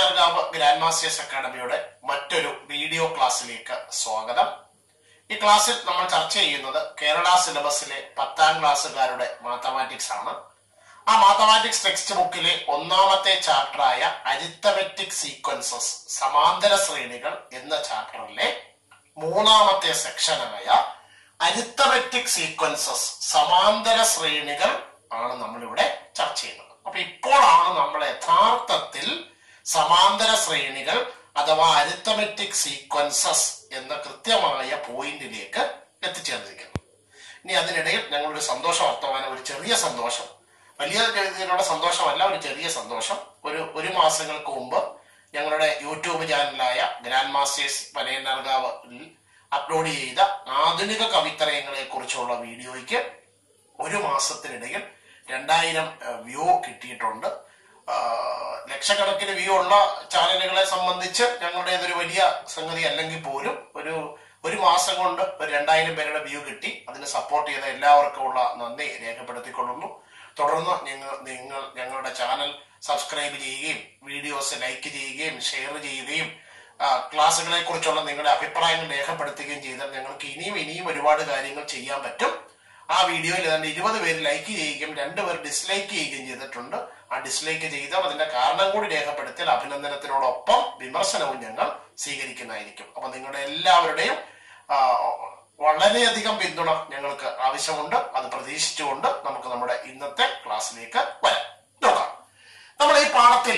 പനയനാർകാവ് grand masters അക്കാഡമിയുടെ മറ്റൊരു video ക്ലാസ്സിലേക്ക് സ്വാഗതം ഈ ക്ലാസ്സിൽ നമ്മൾ ചർച്ച ചെയ്യുന്നത് കേരള സിലബസിലെ പത്താം ക്ലാസ്സുകാരുടെ മാത്തമാറ്റിക്സ് ആണ് ആ മാത്തമാറ്റിക്സ് ടെക്സ്റ്റ് ബുക്കിലെ ഒന്നാമത്തെ ചാപ്റ്ററായ അരിത്തമെറ്റിക് സീക്വൻസസ് സമാന്തര ശ്രേണികൾ എന്ന ചാപ്റ്ററിലെ മൂന്നാമത്തെ സെക്ഷനായ അരിത്തമെറ്റിക് സീക്വൻസസ് സമാന്തര ശ്രേണികൾ ആണ് നമ്മളിവിടെ ചർച്ച ചെയ്യുന്നത് അപ്പൊ ഇപ്പോഴാണ് നമ്മൾ യഥാർത്ഥത്തിൽ സമാന്തര ശ്രേണികൾ അഥവാ അരിത്തമെറ്റിക് സീക്വൻസസ് എന്ന കൃത്യമായ പോയിന്റിലേക്ക് എത്തിച്ചേർന്നിരിക്കുന്നത് ഇനി അതിനിടയിൽ ഞങ്ങളൊരു സന്തോഷ വർത്തമാനം ഒരു ചെറിയ സന്തോഷം വലിയ രീതിയിലുള്ള സന്തോഷമല്ല ഒരു ചെറിയ സന്തോഷം ഒരു ഒരു മാസങ്ങൾക്ക് മുമ്പ് ഞങ്ങളുടെ യൂട്യൂബ് ചാനലായ ഗ്രാൻഡ് മാസ്റ്റേഴ്സ് പനയനാർഗാവിൽ അപ്ലോഡ് ചെയ്ത ആധുനിക കവിത്രയങ്ങളെ കുറിച്ചുള്ള വീഡിയോയ്ക്ക് ഒരു മാസത്തിനിടയിൽ രണ്ടായിരം വ്യൂ കിട്ടിയിട്ടുണ്ട് ആ, ലക്ഷക്കണക്കിന് വ്യൂ ഉള്ള ചാനലുകളെ സംബന്ധിച്ച് ഞങ്ങളുടേതൊരു വലിയ സംഗതി അല്ലെങ്കിൽ പോലും ഒരു ഒരു മാസം കൊണ്ട് ഒരു രണ്ടായിരം പേരുടെ വ്യൂ കിട്ടി അതിന് സപ്പോർട്ട് ചെയ്ത എല്ലാവർക്കും ഉള്ള നന്ദി രേഖപ്പെടുത്തിക്കൊള്ളുന്നു തുടർന്ന് നിങ്ങൾ നിങ്ങൾ ഞങ്ങളുടെ ചാനൽ സബ്സ്ക്രൈബ് ചെയ്യുകയും വീഡിയോസ് ലൈക്ക് ചെയ്യുകയും ഷെയർ ചെയ്യുകയും ആ, ക്ലാസ്സുകളെ കുറിച്ചുള്ള നിങ്ങളുടെ അഭിപ്രായങ്ങൾ രേഖപ്പെടുത്തുകയും ചെയ്താൽ ഞങ്ങൾക്ക് ഇനിയും ഇനിയും ഒരുപാട് കാര്യങ്ങൾ ചെയ്യാൻ പറ്റും ആ വീഡിയോയിൽ ഏതാണ്ട് ഇരുപത് പേര് ലൈക്ക് ചെയ്യുകയും രണ്ടുപേർ ഡിസ്ലൈക്ക് ചെയ്യുകയും ചെയ്തിട്ടുണ്ട് ആ ഡിസ്ലൈക്ക് ചെയ്താൽ അതിന്റെ കാരണം കൂടി രേഖപ്പെടുത്തിയാൽ അഭിനന്ദനത്തിനോടൊപ്പം വിമർശനവും ഞങ്ങൾ സ്വീകരിക്കുന്നതായിരിക്കും അപ്പൊ നിങ്ങളുടെ എല്ലാവരുടെയും ആ, വളരെയധികം പിന്തുണ ഞങ്ങൾക്ക് ആവശ്യമുണ്ട് അത് പ്രതീക്ഷിച്ചുകൊണ്ട് നമുക്ക് നമ്മുടെ ഇന്നത്തെ ക്ലാസ്സിലേക്ക് വരാം നോക്കാം നമ്മൾ ഈ പാഠത്തിൽ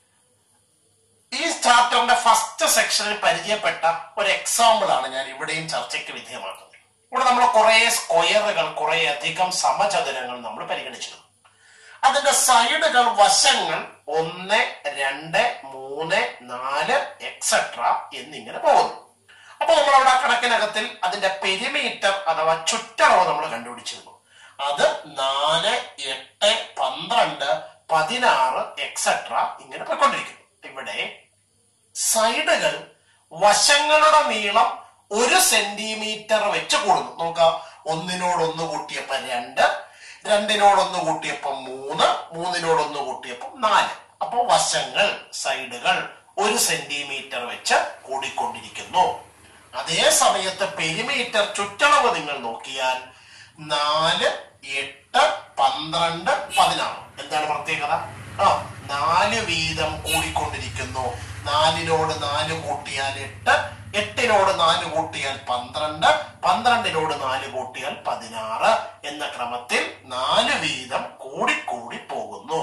ഈ ചാപ്റ്ററിന്റെ ഫസ്റ്റ് സെക്ഷനിൽ പരിചയപ്പെട്ട ഒരു എക്സാമ്പിൾ ആണ് ഞാൻ ഇവിടെയും ചർച്ചയ്ക്ക് വിധേയമാക്കുന്നത് ഇവിടെ നമ്മൾ കുറെ സ്ക്വയറുകൾ കുറെ അധികം സമചതുരങ്ങൾ നമ്മൾ പരിഗണിച്ചിരുന്നു അതിന്റെ സൈഡുകൾ വശങ്ങൾ ഒന്ന് രണ്ട് മൂന്ന് നാല് എക്സെട്ര എന്നിങ്ങനെ പോകുന്നു അപ്പൊ നമ്മൾ അവിടെ ആ കണക്കിനകത്തിൽ അതിന്റെ പെരിമീറ്റർ അഥവാ ചുറ്റളവ് നമ്മൾ കണ്ടുപിടിച്ചിരുന്നു അത് നാല് എട്ട് പന്ത്രണ്ട് പതിനാറ് എക്സെട്ര ഇങ്ങനെ പോയിക്കൊണ്ടിരിക്കുന്നു ഇവിടെ സൈഡുകൾ വശങ്ങളുടെ നീളം ഒരു സെന്റിമീറ്റർ വെച്ച് കൂടുന്നു നോക്കാം ഒന്നിനോടൊന്ന് കൂട്ടിയപ്പോ രണ്ട് രണ്ടിനോടൊന്ന് കൂട്ടിയപ്പോ മൂന്ന് മൂന്നിനോടൊന്ന് കൂട്ടിയപ്പോ നാല് അപ്പൊ വശങ്ങൾ സൈഡുകൾ ഒരു സെന്റിമീറ്റർ വെച്ച് കൂടിക്കൊണ്ടിരിക്കുന്നു അതേ സമയത്ത് പെരിമീറ്റർ ചുറ്റളവ് നിങ്ങൾ നോക്കിയാൽ നാല് എട്ട് പന്ത്രണ്ട് പതിനാറ് എന്താണ് പ്രത്യേകത ആ നാല് വീതം കൂടിക്കൊണ്ടിരിക്കുന്നു നാലിനോട് നാല് കൂട്ടിയാൽ എട്ട് എട്ടിനോട് നാല് കൂട്ടിയാൽ പന്ത്രണ്ട് പന്ത്രണ്ടിനോട് നാല് കൂട്ടിയാൽ പതിനാറ് എന്ന ക്രമത്തിൽ നാല് വീതം കൂടിക്കൂടി പോകുന്നു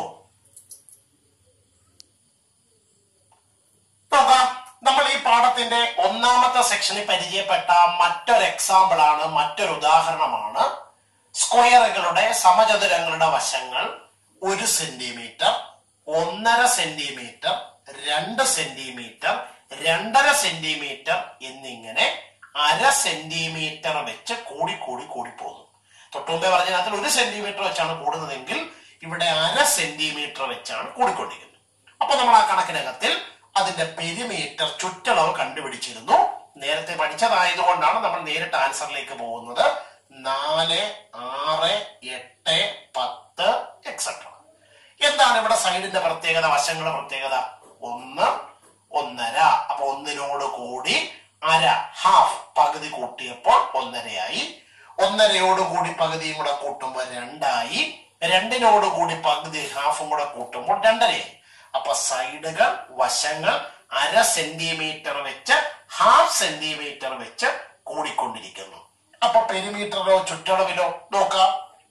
നോക്കാം നമ്മൾ ഈ പാഠത്തിന്റെ ഒന്നാമത്തെ സെക്ഷനിൽ പരിചയപ്പെട്ട മറ്റൊരു എക്സാമ്പിൾ ആണ് മറ്റൊരു ഉദാഹരണമാണ് സ്ക്വയറുകളുടെ സമചതുരങ്ങളുടെ വശങ്ങൾ ഒരു സെന്റിമീറ്റർ ഒന്നര സെന്റിമീറ്റർ രണ്ട് സെന്റിമീറ്റർ രണ്ടര സെന്റിമീറ്റർ എന്നിങ്ങനെ അര സെന്റിമീറ്റർ വെച്ച് കൂടി കൂടി കൂടി പോകുന്നു തൊട്ടുമുമ്പേ പറഞ്ഞതിനകത്തിൽ ഒരു സെന്റിമീറ്റർ വെച്ചാണ് കൂടുന്നതെങ്കിൽ ഇവിടെ അര സെന്റിമീറ്റർ വെച്ചാണ് കൂടിക്കൊണ്ടിരിക്കുന്നത് അപ്പൊ നമ്മൾ ആ കണക്കിനകത്തിൽ അതിന്റെ പെരിമീറ്റർ ചുറ്റളവ് കണ്ടുപിടിച്ചിരുന്നു നേരത്തെ പഠിച്ചതായതുകൊണ്ടാണ് നമ്മൾ നേരിട്ട് ആൻസറിലേക്ക് പോകുന്നത് നാല് ആറ് എട്ട് പത്ത് എക്സെട്ര എന്താണ് ഇവിടെ സൈഡിന്റെ പ്രത്യേകത വശങ്ങളുടെ പ്രത്യേകത ഒന്ന് ഒന്നര അപ്പൊ ഒന്നിനോട് കൂടി അര ഹാഫ് പകുതി കൂട്ടിയപ്പോൾ ഒന്നരയായി ഒന്നരയോട് കൂടി പകുതിയും കൂടെ കൂട്ടുമ്പോൾ രണ്ടായി രണ്ടിനോട് കൂടി പകുതി ഹാഫും കൂടെ കൂട്ടുമ്പോൾ രണ്ടരയായി അപ്പൊ സൈഡുകൾ വശങ്ങൾ അര സെന്റിമീറ്റർ വെച്ച് ഹാഫ് സെന്റിമീറ്റർ വെച്ച് കൂടിക്കൊണ്ടിരിക്കുന്നു അപ്പൊ പെരിമീറ്ററോ ചുറ്റളവിലോ നോക്കാം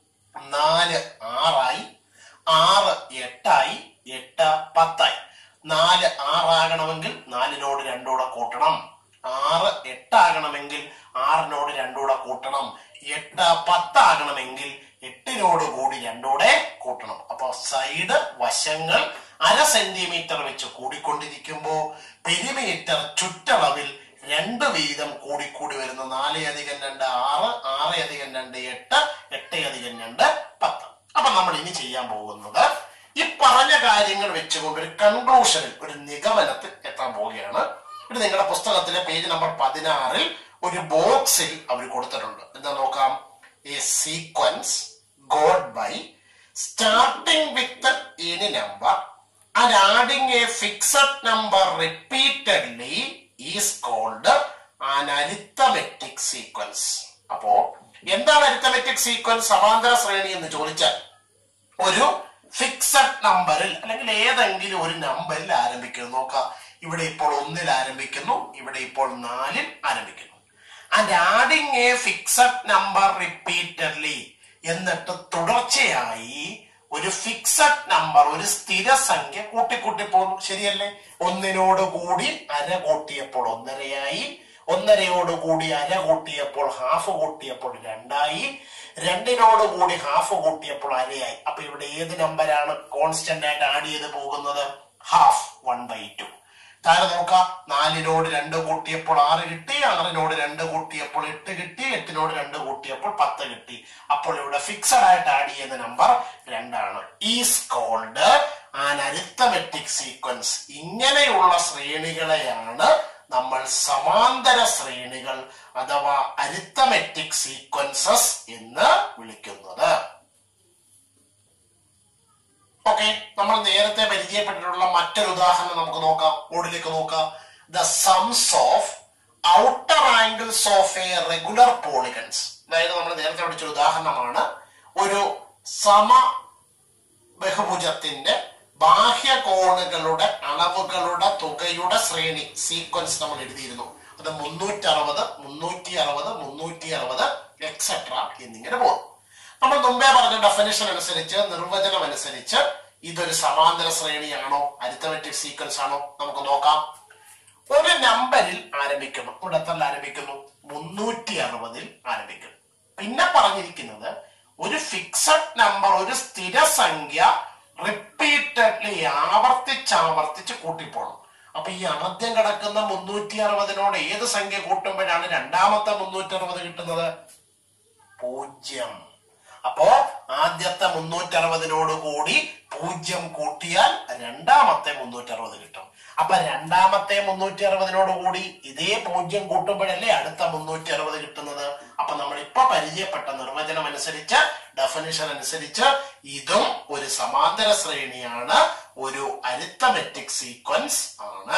നാല് ആറായി ആറ് എട്ടായി എട്ട് പത്തായി നാല് ആറാകണമെങ്കിൽ നാലിനോട് രണ്ടൂടെ കൂട്ടണം ആറ് എട്ടാകണമെങ്കിൽ ആറിനോട് രണ്ടൂടെ കൂട്ടണം എട്ട് പത്താകണമെങ്കിൽ എട്ടിനോട് കൂടി രണ്ടൂടെ കൂട്ടണം അപ്പൊ സൈഡ് വശങ്ങൾ അര സെന്റിമീറ്റർ വെച്ച് കൂടിക്കൊണ്ടിരിക്കുമ്പോ പെരിമീറ്റർ ചുറ്റളവിൽ രണ്ട് വീതം കൂടിക്കൂടി വരുന്നു നാല് അധികം രണ്ട് ആറ് ആറ് അധികം രണ്ട് എട്ട് എട്ട് അധികം രണ്ട് പത്ത് അപ്പൊ നമ്മൾ ഇനി ചെയ്യാൻ പോകുന്നത് ഈ പറഞ്ഞ കാര്യങ്ങൾ വെച്ചുകൊണ്ട് ഒരു കൺക്ലൂഷനിൽ ഒരു നിഗമനത്തിൽ എത്താൻ പോവുകയാണ് ഇത് നിങ്ങളുടെ പുസ്തകത്തിലെ പേജ് നമ്പർ പതിനാറിൽ ഒരു ബോക്സിൽ അവർ കൊടുത്തിട്ടുണ്ട് എന്താ നോക്കാം a sequence got by starting with any number and adding a fixed number repeatedly is called an arithmetic sequence അപ്പോ എന്താണ് അരിത്തമെറ്റിക് സീക്വൻസ് സമാന്തര ശ്രേണി എന്ന് ചോദിച്ചാൽ ഒരു ഫിക്സഡ് നമ്പറിൽ അല്ലെങ്കിൽ ഏതെങ്കിലും ഒരു നമ്പറിൽ ആരംഭിക്കുന്നു നോക്കാം ഇവിടെ ഇപ്പോൾ ഒന്നിൽ ആരംഭിക്കുന്നു ഇവിടെ ഇപ്പോൾ നാലിൽ ആരംഭിക്കുന്നു and adding a fixed number repeatedly എന്നിട്ട് തുടർച്ചയായി ഒരു ഫിക്സഡ് നമ്പർ ഒരു സ്ഥിരസംഖ്യ കൂട്ടിക്കൂട്ടി പോകുന്നു ശരിയല്ലേ ഒന്നിനോട് കൂടി അര കൂട്ടിയപ്പോൾ ഒന്നരയായി ഒന്നരയോട് കൂടി അര കൂട്ടിയപ്പോൾ ഹാഫ് കൂട്ടിയപ്പോൾ രണ്ടായി രണ്ടിനോട് കൂടി ഹാഫ് കൂട്ടിയപ്പോൾ അരയായി അപ്പൊ ഇവിടെ ഏത് നമ്പരാണ് കോൺസ്റ്റന്റ് ആയിട്ട് ആഡ് ചെയ്ത് പോകുന്നത് ഹാഫ് വൺ ബൈ ടു താഴെ നോക്കാം നാലിനോട് രണ്ട് കൂട്ടിയപ്പോൾ ആറ് കിട്ടി ആറിനോട് രണ്ട് കൂട്ടിയപ്പോൾ എട്ട് കിട്ടി എട്ടിനോട് രണ്ട് കൂട്ടിയപ്പോൾ പത്ത് കിട്ടി അപ്പോൾ ഇവിടെ ഫിക്സഡ് ആയിട്ട് ആഡ് ചെയ്യുന്ന നമ്പർ രണ്ടാണ് is called an arithmetic sequence ഇങ്ങനെയുള്ള ശ്രേണികളെയാണ് നമ്മൾ സമാന്തര ശ്രേണികൾ അഥവാ അരിത്തമെറ്റിക് സീക്വൻസസ് എന്ന് വിളിക്കുന്നത് ഓക്കെ നമ്മൾ നേരത്തെ പരിചയപ്പെട്ടിട്ടുള്ള മറ്റൊരു ഉദാഹരണം നമുക്ക് നോക്കാം ബോർഡിലേക്ക് നോക്കാം the sums of outer angles of a regular polygons അതായത് നമ്മൾ നേരത്തെ പഠിച്ച ഉദാഹരണമാണ് ഒരു സമ ബഹുഭുജത്തിന്റെ ബാഹ്യകോണുകളുടെ അളവുകളുടെ തുകയുടെ ശ്രേണി സീക്വൻസ് നമ്മൾ എഴുതിയിരുന്നു അത് മുന്നൂറ്റി അറുപത് മുന്നൂറ്റി അറുപത് മുന്നൂറ്റി അറുപത് എക്സെട്ര എന്നിങ്ങനെ പോകും നമ്മൾ മുമ്പേ പറഞ്ഞ ഡെഫിനേഷൻ അനുസരിച്ച് നിർവചനം അനുസരിച്ച് ഇതൊരു സമാന്തര ശ്രേണിയാണോ അരിത്തമെറ്റിക് സീക്വൻസ് ആണോ നമുക്ക് നോക്കാം ഒരു നമ്പറിൽ ആരംഭിക്കുന്നു ഇവിടെ എത്ര ആരംഭിക്കുന്നു മുന്നൂറ്റി അറുപതിൽ ആരംഭിക്കുന്നു പിന്നെ പറഞ്ഞിരിക്കുന്നത് ഒരു ഫിക്സഡ് നമ്പർ ഒരു സ്ഥിരസംഖ്യ റിപ്പീറ്റഡ്ലി ആവർത്തിച്ചാവർത്തിച്ച് കൂട്ടിപ്പോണം അപ്പൊ ഈ ആദ്യം കിടക്കുന്ന മുന്നൂറ്റി അറുപതിനോട് ഏത് സംഖ്യ കൂട്ടുമ്പോഴാണ് രണ്ടാമത്തെ മുന്നൂറ്റി അറുപത് കിട്ടുന്നത് പൂജ്യം അപ്പോ ആദ്യത്തെ മുന്നൂറ്റി അറുപതിനോട് കൂടി പൂജ്യം കൂട്ടിയാൽ രണ്ടാമത്തെ മുന്നൂറ്റി അറുപത് കിട്ടും അപ്പൊ രണ്ടാമത്തെ മുന്നൂറ്റി അറുപതിനോട് കൂടി ഇതേ പൂജ്യം കൂട്ടുമ്പോഴല്ലേ അടുത്ത മുന്നൂറ്റി അറുപത് കിട്ടുന്നത് അപ്പൊ നമ്മൾ ഇപ്പൊ പരിചയപ്പെട്ട നിർവചനം അനുസരിച്ച് ഡെഫിനിഷൻ അനുസരിച്ച് ഇതും ഒരു സമാന്തര ശ്രേണിയാണ് ഒരു അരിത്തമെറ്റിക് സീക്വൻസ് ആണ്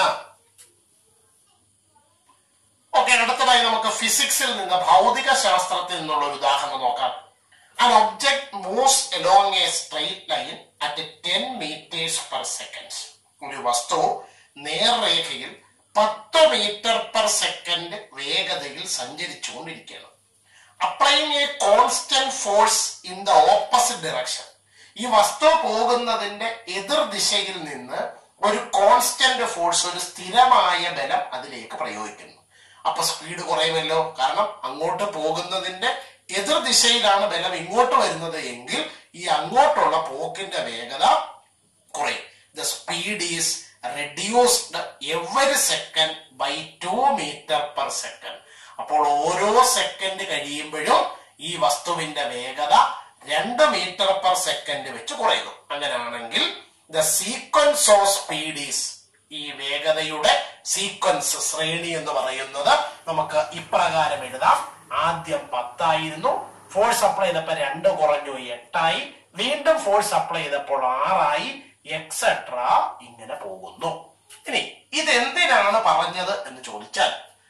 ഓക്കെ അടുത്തതായി നമുക്ക് ഫിസിക്സിൽ നിന്ന് ഭൗതിക ശാസ്ത്രത്തിൽ നിന്നുള്ള ഒരു ഉദാഹരണം നോക്കാം An object moves along a straight line at 10 meters per second. ഒരു വസ്തു നേർരേഖയിൽ പത്ത് മീറ്റർ പെർ സെക്കൻഡ് വേഗതയിൽ സഞ്ചരിച്ചുകൊണ്ടിരിക്കുകയാണ് applying a constant force in the opposite direction ഈ വസ്തു പോകുന്നതിന്റെ എതിർ ദിശയിൽ നിന്ന് ഒരു കോൺസ്റ്റന്റ് ഫോഴ്സ് ഒരു സ്ഥിരമായ ബലം അതിലേക്ക് പ്രയോഗിക്കുന്നു അപ്പൊ സ്പീഡ് കുറയുമല്ലോ കാരണം അങ്ങോട്ട് പോകുന്നതിന്റെ എതിർ ദിശയിലാണ് ബലം ഇങ്ങോട്ട് വരുന്നത് എങ്കിൽ ഈ അങ്ങോട്ടുള്ള പോക്കിന്റെ വേഗത കുറയും the speed is reduced every second by two metre per second അപ്പോൾ ഓരോ സെക്കൻഡ് കഴിയുമ്പോഴും ഈ വസ്തുവിന്റെ വേഗത രണ്ട് മീറ്റർ പെർ സെക്കൻഡ് വെച്ച് കുറയുന്നു അങ്ങനെയാണെങ്കിൽ the sequence of speed is ഈ വേഗതയുടെ സീക്വൻസ് ശ്രേണി എന്ന് പറയുന്നത് നമുക്ക് ഇപ്രകാരം എഴുതാം ആദ്യം പത്തായിരുന്നു ഫോഴ്സ് അപ്ലൈ ചെയ്തപ്പോ രണ്ട് കുറഞ്ഞു എട്ടായി വീണ്ടും ഫോഴ്സ് അപ്ലൈ ചെയ്തപ്പോൾ ആറായി എക്സെട്ര ഇങ്ങനെ പോകുന്നു ഇനി ഇതെന്തിനാണ് പറഞ്ഞത് എന്ന് ചോദിച്ചാൽ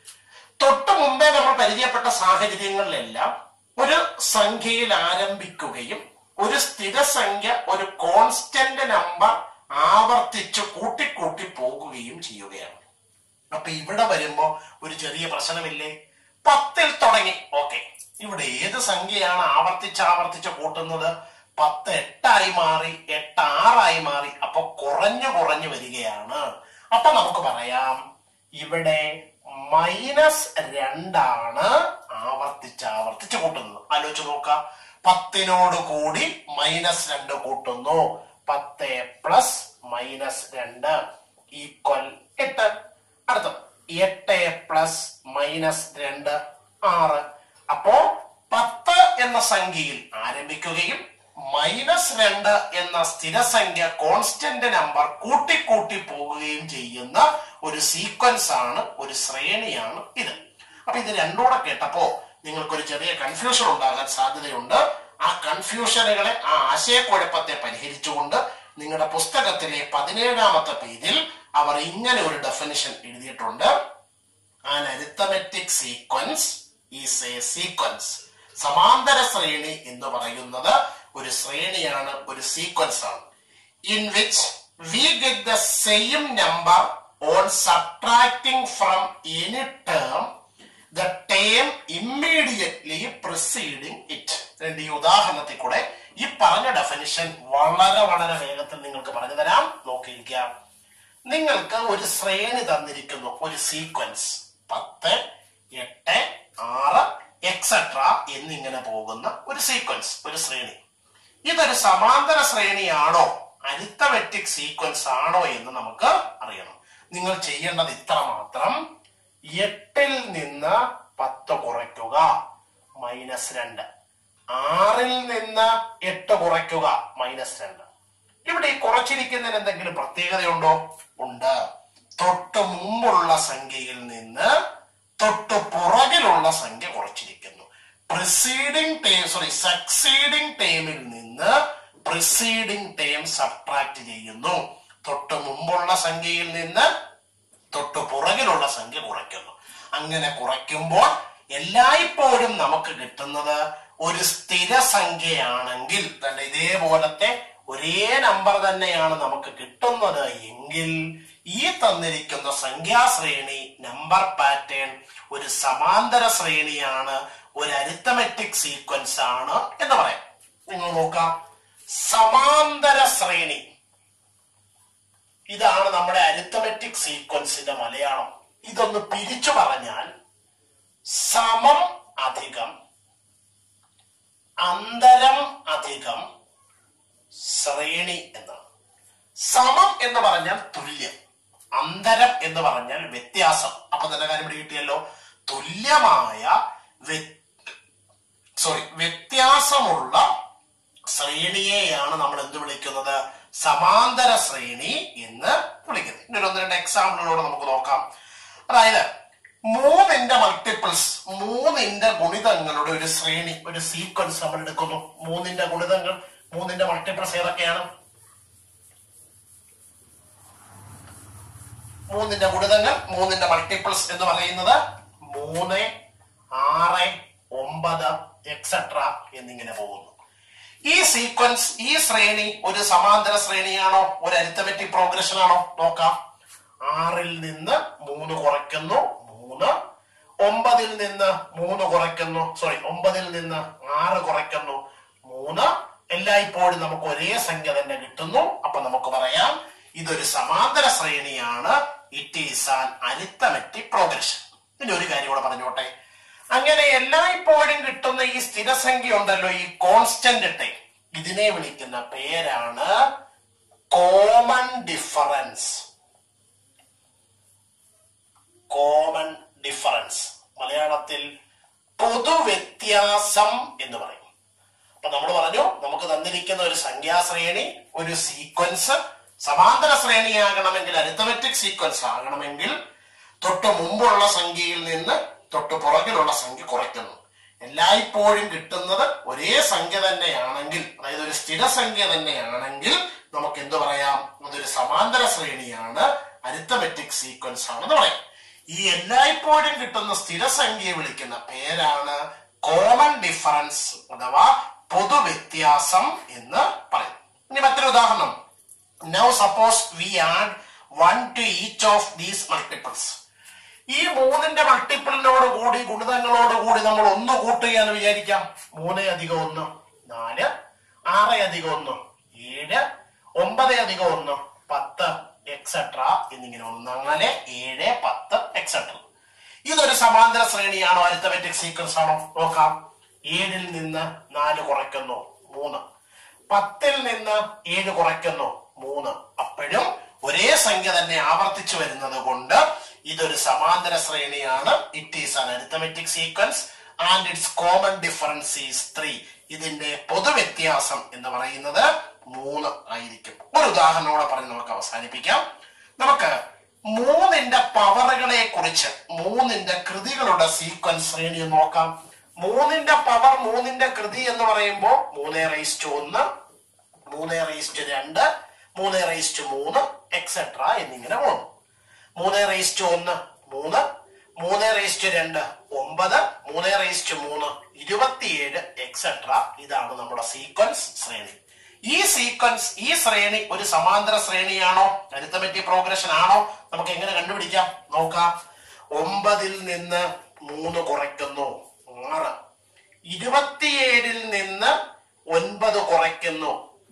തൊട്ടു മുമ്പേ നമ്മൾ പരിചയപ്പെട്ട സാഹചര്യങ്ങളിലെല്ലാം ഒരു സംഖ്യയിൽ ആരംഭിക്കുകയും ഒരു സ്ഥിരസംഖ്യ ഒരു കോൺസ്റ്റന്റ് നമ്പർ ആവർത്തിച്ച് കൂട്ടിക്കൂട്ടി പോകുകയും ചെയ്യുകയാണ് അപ്പൊ ഇവിടെ വരുമ്പോ ഒരു ചെറിയ പ്രശ്നമില്ലേ പത്തിൽ തുടങ്ങി ഓക്കെ ഇവിടെ ഏത് സംഖ്യയാണ് ആവർത്തിച്ച് ആവർത്തിച്ച് കൂട്ടുന്നത് പത്ത് എട്ടായി മാറി എട്ട് ആറായി മാറി അപ്പൊ കുറഞ്ഞു കുറഞ്ഞു വരികയാണ് അപ്പൊ നമുക്ക് പറയാം ഇവിടെ മൈനസ് രണ്ടാണ് ആവർത്തിച്ച് ആവർത്തിച്ച് കൂട്ടുന്നത് ആലോചിച്ച് നോക്കാം പത്തിനോട് കൂടി മൈനസ് രണ്ട് കൂട്ടുന്നു പത്ത് പ്ലസ് മൈനസ് രണ്ട് ഈക്വൽ എട്ട് അടുത്തത് എട്ട് പ്ലസ് മൈനസ് രണ്ട് ആറ് അപ്പോ പത്ത് എന്ന സംഖ്യയിൽ ആരംഭിക്കുകയും മൈനസ് രണ്ട് എന്ന സ്ഥിരസംഖ്യ കോൺസ്റ്റന്റ് നമ്പർ കൂട്ടിക്കൂട്ടി പോകുകയും ചെയ്യുന്ന ഒരു സീക്വൻസ് ആണ് ഒരു ശ്രേണിയാണ് ഇത് അപ്പൊ ഇത് രണ്ടൂടെ കേട്ടപ്പോ നിങ്ങൾക്കൊരു ചെറിയ കൺഫ്യൂഷൻ ഉണ്ടാകാൻ സാധ്യതയുണ്ട് ആ കൺഫ്യൂഷനുകളെ ആ ആശയക്കുഴപ്പത്തെ പരിഹരിച്ചുകൊണ്ട് നിങ്ങളുടെ പുസ്തകത്തിലെ പതിനേഴാമത്തെ പേജിൽ അവർ ഇങ്ങനെ ഒരു ഡെഫിനിഷൻ എഴുതിയിട്ടുണ്ട് an arithmetic sequence is a sequence സമാന്തര ശ്രേണി എന്ന് പറയുന്നത് ഒരു ശ്രേണിയാണ് ഒരു സീക്വൻസ് ആണ് in which we get the same number on subtracting from any term the term immediately preceding it രണ്ട് ഈ ഉദാഹരണത്തിൽ കൂടെ ഈ പറഞ്ഞ ഡെഫിനിഷൻ വളരെ വളരെ വേഗത്തിൽ നിങ്ങൾക്ക് പറഞ്ഞു തരാം നോക്കിയിരിക്കാം നിങ്ങൾക്ക് ഒരു ശ്രേണി തന്നിരിക്കുന്നു ഒരു സീക്വൻസ് പത്ത് എട്ട് ആറ് എക്സെട്ര എന്നിങ്ങനെ പോകുന്ന ഒരു സീക്വൻസ് ഒരു ശ്രേണി ഇതൊരു സമാന്തര ശ്രേണിയാണോ അരിത്തമെറ്റിക് സീക്വൻസ് ആണോ എന്ന് നമുക്ക് അറിയണം നിങ്ങൾ ചെയ്യേണ്ടത് ഇത്ര മാത്രം എട്ടിൽ നിന്ന് പത്ത് കുറയ്ക്കുക മൈനസ് രണ്ട് ആറിൽ നിന്ന് എട്ട് കുറയ്ക്കുക മൈനസ് രണ്ട് ഇവിടെ ഈ കുറച്ചിരിക്കുന്നതിന് എന്തെങ്കിലും പ്രത്യേകതയുണ്ടോ ഉണ്ട് തൊട്ട് മുമ്പുള്ള സംഖ്യയിൽ നിന്ന് തൊട്ട് പുറകിലുള്ള സംഖ്യ കുറച്ചിരിക്കുന്നു പ്രിസീഡിംഗ് ടേം സോറി സക്സീഡിംഗ് ടേമിൽ നിന്ന് പ്രിസീഡിംഗ് ടേം സബ്ട്രാക്ട് ചെയ്യുന്നു തൊട്ട് മുമ്പുള്ള സംഖ്യയിൽ നിന്ന് തൊട്ട് പുറകിലുള്ള സംഖ്യ കുറയ്ക്കുന്നു അങ്ങനെ കുറയ്ക്കുമ്പോൾ എല്ലായ്പ്പോഴും നമുക്ക് കിട്ടുന്നത് ഒരു സ്ഥിര സംഖ്യയാണെങ്കിൽ തന്നെ ഇതേപോലത്തെ ഒരേ നമ്പർ തന്നെയാണ് നമുക്ക് കിട്ടുന്നത് എങ്കിൽ ഈ തന്നിരിക്കുന്ന സംഖ്യാശ്രേണി നമ്പർ പാറ്റേൺ ഒരു സമാന്തര ശ്രേണിയാണ് ഒരു അരിത്തമെറ്റിക് സീക്വൻസ് ആണ് എന്ന് പറയാം നിങ്ങൾ നോക്കാം സമാന്തര ശ്രേണി ഇതാണ് നമ്മുടെ അരിത്തമെറ്റിക് സീക്വൻസിന്റെ മലയാളം ഇതൊന്ന് പിരിച്ചു പറഞ്ഞാൽ സമം അധികം അന്തരം അധികം ശ്രേണി എന്നാണ് സമം എന്ന് പറഞ്ഞാൽ തുല്യം അന്തരം എന്ന് പറഞ്ഞാൽ വ്യത്യാസം അപ്പൊ തന്നെ കാര്യം ഇവിടെ കിട്ടിയല്ലോ തുല്യമായ സോറി വ്യത്യാസമുള്ള ശ്രേണിയെയാണ് നമ്മൾ എന്ത് വിളിക്കുന്നത് സമാന്തര ശ്രേണി എന്ന് വിളിക്കുന്നത് ഇനി ഒരു ഒന്ന് രണ്ട് എക്സാമ്പിളുകളോട് നമുക്ക് നോക്കാം അതായത് മൂന്നിന്റെ മൾട്ടിപ്പിൾസ് മൂന്നിന്റെ ഗുണിതങ്ങളുടെ ഒരു ശ്രേണി ഒരു സീക്വൻസ് നമ്മൾ എടുക്കുന്നു മൂന്നിന്റെ ഗുണിതങ്ങൾ മൂന്നിന്റെ മൾട്ടിപ്പിൾസ് ഏതൊക്കെയാണ് മൂന്നിന്റെ ഗുണിതങ്ങൾ മൂന്നിന്റെ മൾട്ടിപ്പിൾസ് എന്ന് പറയുന്നത് മൂന്ന് ആറ് ഒമ്പത് എക്സെട്ര എന്നിങ്ങനെ പോകുന്നു ഈ സീക്വൻസ് ഈ ശ്രേണി ഒരു സമാന്തര ശ്രേണിയാണോ ഒരു അരിത്തമെറ്റിക് പ്രോഗ്രഷൻ ആണോ നോക്കാം ആറിൽ നിന്ന് മൂന്ന് കുറയ്ക്കുന്നു മൂന്ന് ഒമ്പതിൽ നിന്ന് മൂന്ന് കുറയ്ക്കുന്നു സോറി ഒമ്പതിൽ നിന്ന് ആറ് കുറയ്ക്കുന്നു മൂന്ന് എല്ലായ്പ്പോഴും നമുക്ക് ഒരേ സംഖ്യ തന്നെ കിട്ടുന്നു അപ്പൊ നമുക്ക് പറയാം ഇതൊരു സമാന്തര ശ്രേണിയാണ് it is an arithmetic progression ഇനി ഒരു കാര്യം കൂടെ പറഞ്ഞോട്ടെ അങ്ങനെ എല്ലായ്പ്പോഴും കിട്ടുന്ന ഈ സ്ഥിരസംഖ്യ ഉണ്ടല്ലോ ഈ കോൺസ്റ്റന്റ് ടൈം ഇതിനെ വിളിക്കുന്ന പേരാണ് കോമൺ ഡിഫറൻസ് കോമൺ ഡിഫറൻസ് മലയാളത്തിൽ പൊതുവ്യത്യാസം എന്ന് പറയും അപ്പൊ നമ്മൾ പറഞ്ഞു നമുക്ക് തന്നിരിക്കുന്ന ഒരു സംഖ്യാശ്രേണി ഒരു സീക്വൻസ് സമാന്തര ശ്രേണിയാകണമെങ്കിൽ അരിത്തമെറ്റിക് സീക്വൻസ് ആകണമെങ്കിൽ തൊട്ട് മുമ്പുള്ള സംഖ്യയിൽ നിന്ന് തൊട്ട് പുറകിലുള്ള സംഖ്യ കുറയ്ക്കുന്നു എല്ലായ്പ്പോഴും കിട്ടുന്നത് ഒരേ സംഖ്യ തന്നെയാണെങ്കിൽ അതായത് ഒരു സ്ഥിരസംഖ്യ തന്നെയാണെങ്കിൽ നമുക്ക് എന്ത് പറയാം അതൊരു സമാന്തര ശ്രേണിയാണ് അരിത്തമെറ്റിക് സീക്വൻസ് ആണെന്ന് പറയാം ഈ എല്ലായ്പ്പോഴും കിട്ടുന്ന സ്ഥിരസംഖ്യയെ വിളിക്കുന്ന പേരാണ് കോമൺ ഡിഫറൻസ് അഥവാ പൊതുവ്യത്യാസം എന്ന് പറയും ഇനി മറ്റൊരു ഉദാഹരണം now suppose we add one to each of these multiples ഈ മൂന്നിന്റെ മൾട്ടിപ്പിളിനോട് കൂടി ഗുണിതങ്ങളോട് കൂടി നമ്മൾ ഒന്ന് കൂട്ടുകയെന്ന് വിചാരിക്കാം മൂന്ന് അധികം ഒന്ന് നാല് ആറ് അധികം ഒന്ന് ഏഴ് ഒമ്പത് അധികം ഒന്ന് പത്ത് എക്സെട്ര എന്നിങ്ങനെ ഒന്ന് അങ്ങനെ ഏഴ് പത്ത് എക്സെട്ര ഇതൊരു സമാന്തര ശ്രേണിയാണോ അരിത്തമെറ്റിക് സീക്വൻസ് ആണോ നോക്കാം ഏഴിൽ നിന്ന് നാല് കുറയ്ക്കുന്നു മൂന്ന് പത്തിൽ നിന്ന് ഏഴ് കുറയ്ക്കുന്നു മൂന്ന് അപ്പോഴും ഒരേ സംഖ്യ തന്നെ ആവർത്തിച്ചു വരുന്നത് കൊണ്ട് ഇതൊരു സമാന്തര ശ്രേണിയാണ് it is an arithmetic sequence and it's common difference is three ഇതിന്റെ പൊതുവ്യത്യാസം എന്ന് പറയുന്നത് മൂന്ന് ആയിരിക്കും ഒരു ഉദാഹരണം കൂടെ പറഞ്ഞ് നമുക്ക് അവസാനിപ്പിക്കാം നമുക്ക് മൂന്നിന്റെ പവറുകളെ കുറിച്ച് മൂന്നിന്റെ കൃതികളുടെ സീക്വൻസ് ശ്രേണി ഒന്ന് നോക്കാം മൂന്നിന്റെ പവർ മൂന്നിന്റെ കൃതി എന്ന് പറയുമ്പോൾ മൂന്ന് റേസ്റ്റ് ഒന്ന് മൂന്ന് റേസ്റ്റ് രണ്ട് മൂന്ന് റേസ്റ്റ് മൂന്ന് എക്സെട്ര എന്നിങ്ങനെ പോകുന്നു മൂന്ന് റേസ്റ്റ് ഒന്ന് മൂന്ന് മൂന്ന് റേസ്റ്റ് രണ്ട് ഒമ്പത് മൂന്ന് റേസ്റ്റ് മൂന്ന് ഇരുപത്തിയേഴ് എക്സെട്ര ഇതാണ് നമ്മുടെ സീക്വൻസ് ശ്രേണി ഈ സീക്വൻസ് ഈ ശ്രേണി ഒരു സമാന്തര ശ്രേണിയാണോ അരിത്തമെറ്റിക് പ്രോഗ്രഷൻ ആണോ നമുക്ക് എങ്ങനെ കണ്ടുപിടിക്കാം നോക്കാം ഒമ്പതിൽ നിന്ന് മൂന്ന് കുറയ്ക്കുന്നു ആറ് ഇരുപത്തിയേഴിൽ നിന്ന് ഒൻപത് കുറയ്ക്കുന്നു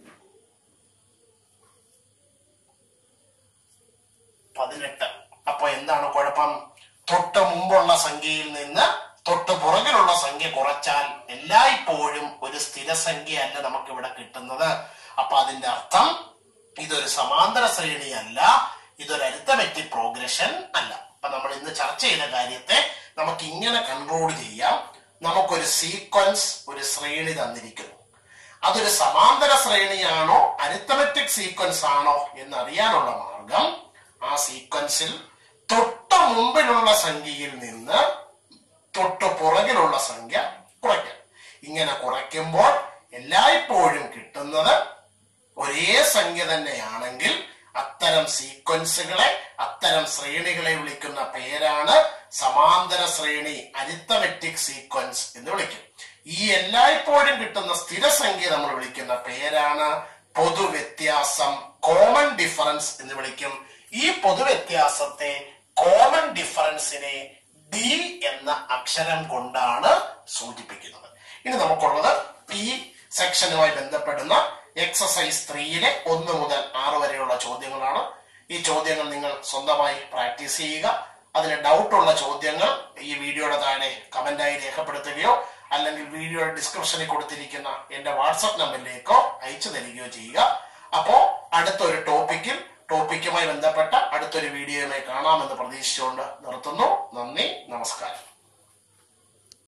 പതിനെട്ട് അപ്പൊ എന്താണ് കുഴപ്പം തൊട്ട് മുമ്പുള്ള സംഖ്യയിൽ നിന്ന് തൊട്ട് പുറകിലുള്ള സംഖ്യ കുറച്ചാൽ എല്ലായ്പ്പോഴും ഒരു സ്ഥിരസംഖ്യയല്ല നമുക്ക് ഇവിടെ കിട്ടുന്നത് അപ്പൊ അതിന്റെ അർത്ഥം ഇതൊരു സമാന്തര ശ്രേണിയല്ല ഇതൊരു അരിത്തമെറ്റിക് പ്രോഗ്രഷൻ അല്ല അപ്പൊ നമ്മൾ ഇന്ന് ചർച്ച ചെയ്ത കാര്യത്തെ നമുക്ക് ഇങ്ങനെ കൺട്രോൾ ചെയ്യാം നമുക്കൊരു സീക്വൻസ് ഒരു ശ്രേണി തന്നിരിക്കുന്നു അതൊരു സമാന്തര ശ്രേണിയാണോ അരിത്തമെറ്റിക് സീക്വൻസ് ആണോ എന്നറിയാനുള്ള മാർഗം ആ സീക്വൻസിൽ തൊട്ട് മുമ്പിലുള്ള സംഖ്യയിൽ നിന്ന് തൊട്ട് പുറകിലുള്ള സംഖ്യ കുറയ്ക്കാം ഇങ്ങനെ കുറയ്ക്കുമ്പോൾ എല്ലായ്പ്പോഴും കിട്ടുന്നത് ഒരേ സംഖ്യ തന്നെയാണെങ്കിൽ അത്തരം സീക്വൻസുകളെ അത്തരം ശ്രേണികളെ വിളിക്കുന്ന പേരാണ് സമാന്തര ശ്രേണി അരിത്തമെറ്റിക് സീക്വൻസ് എന്ന് വിളിക്കും ഈ എല്ലായ്പ്പോഴും കിട്ടുന്ന സ്ഥിരസംഖ്യ നമ്മൾ വിളിക്കുന്ന പേരാണ് പൊതുവ്യത്യാസം കോമൺ ഡിഫറൻസ് എന്ന് വിളിക്കും ഈ പൊതുവ്യത്യാസത്തെ കോമൺ ഡിഫറൻസിനെ ഡി എന്ന അക്ഷരം കൊണ്ടാണ് സൂചിപ്പിക്കുന്നത് ഇനി നമുക്കുള്ളത് ഈ സെക്ഷനുമായി ബന്ധപ്പെടുന്ന എക്സസൈസ് ത്രീയിലെ ഒന്ന് മുതൽ ആറ് വരെയുള്ള ചോദ്യങ്ങളാണ് ഈ ചോദ്യങ്ങൾ നിങ്ങൾ സ്വന്തമായി പ്രാക്ടീസ് ചെയ്യുക അതിന് ഡൗട്ടുള്ള ചോദ്യങ്ങൾ ഈ വീഡിയോയുടെ താഴെ കമന്റായി രേഖപ്പെടുത്തുകയോ അല്ലെങ്കിൽ വീഡിയോയുടെ ഡിസ്ക്രിപ്ഷനിൽ കൊടുത്തിരിക്കുന്ന എന്റെ വാട്സപ്പ് നമ്പറിലേക്കോ അയച്ചു തരികയോ ചെയ്യുക അപ്പോ അടുത്തൊരു ടോപ്പിക്കിൽ ടോപ്പിക്കുമായി ബന്ധപ്പെട്ട അടുത്തൊരു വീഡിയോയുമായി കാണാമെന്ന് പ്രതീക്ഷിച്ചുകൊണ്ട് നിർത്തുന്നു നന്ദി നമസ്കാരം